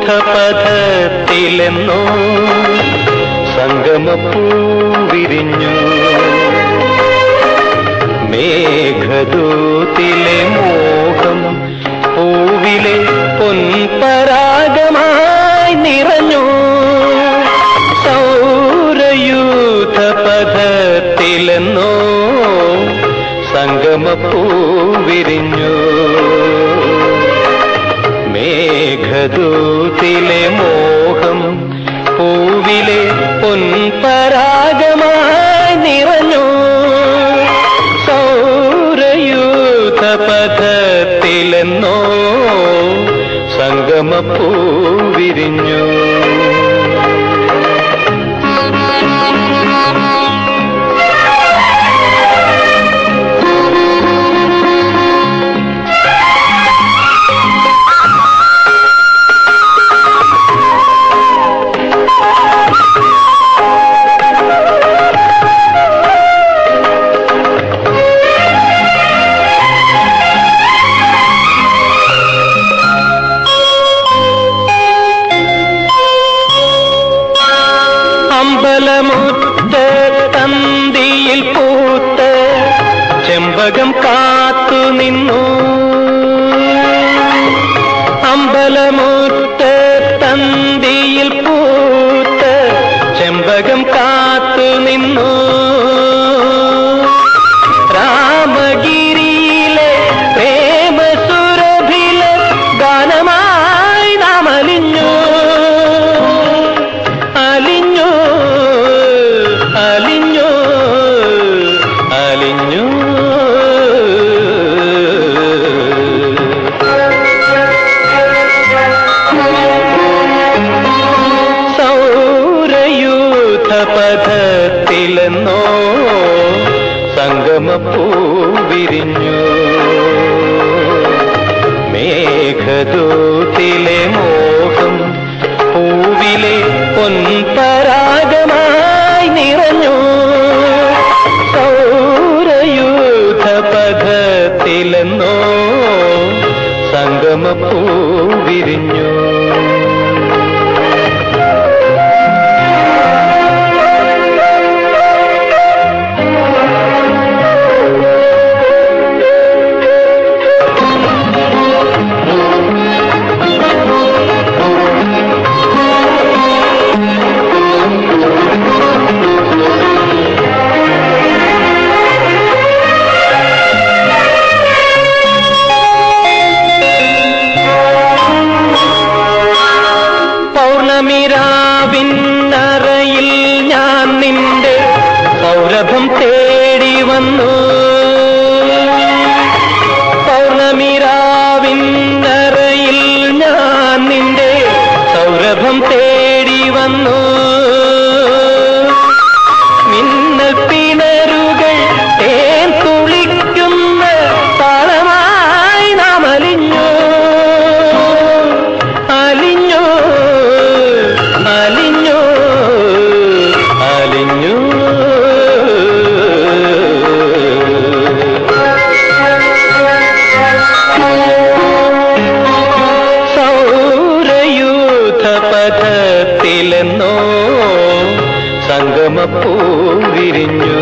സൗരയൂഥപഥത്തിലെന്നോ സംഗമപ്പൂ വിരിഞ്ഞു മേഘദൂത്തിലെ മോഹം പൂവിലെ പൊൻപരാഗമായി നിറഞ്ഞു സൗരയൂഥപഥത്തിലെന്നോ സംഗമപ്പൂ വിരിഞ്ഞു മേഘദൂത്തിലെ മോഹം പൂവിലെ പൊൻപരാഗമായി നിറഞ്ഞു സൗരയൂഥപഥത്തിലെന്നോ സംഗമപ്പൂ വിരിഞ്ഞു അമ്പലമുറ്റ തന്തിയിൽ പൂത്ത ചെമ്പകം കാത്തു നിന്നു അമ്പലമുറ്റ തന്തിയിൽ പൂത്ത ചെമ്പകം കാത്തു നിന്നു രാമഗിരിയിലെ പ്രേമസുരഭിലെ ഗാനമായി നാം അലിഞ്ഞു അലിഞ്ഞു അലിഞ്ഞു അലിഞ്ഞു സൗരയൂഥപഥത്തിലെന്നോ സംഗമപ്പൂ വിരിഞ്ഞു മേഘദൂത്തിലെ മോഹം പൂവിലെ പൊൻപരാഗമായി നിറഞ്ഞു സൗരയൂഥപഥത്തിലെന്നോ സംഗമപ്പൂ വിരിഞ്ഞു പൗർണമിരാവിന്നറയിൽ ഞാൻ നിന്റെ സൗരഭം തേടി വന്നു പൗർണമിരാവിന്നറയിൽ ഞാൻ നിന്റെ സൗരഭം തേടി വന്നു മിന്നൽ പിണരുകൾ തേൻ തുളിക്കുന്ന താളമായി നാം അലിഞ്ഞു അലിഞ്ഞു അലിഞ്ഞു അലിഞ്ഞു സൗരയൂഥപഥത്തിലെന്നോ സംഗമപ്പൂ വിരിഞ്ഞു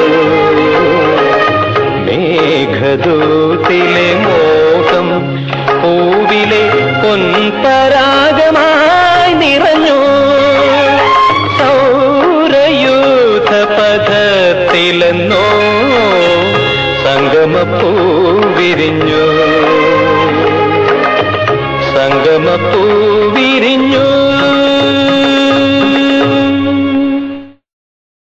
മേഘദൂത്തിലെ മോഹം പൂവിലെ പൊൻപരാഗമായി നിറഞ്ഞു സൗരയൂഥപഥത്തിലെന്നോ സംഗമപ്പൂ വിരിഞ്ഞു സംഗമപ്പൂ വിരിഞ്ഞു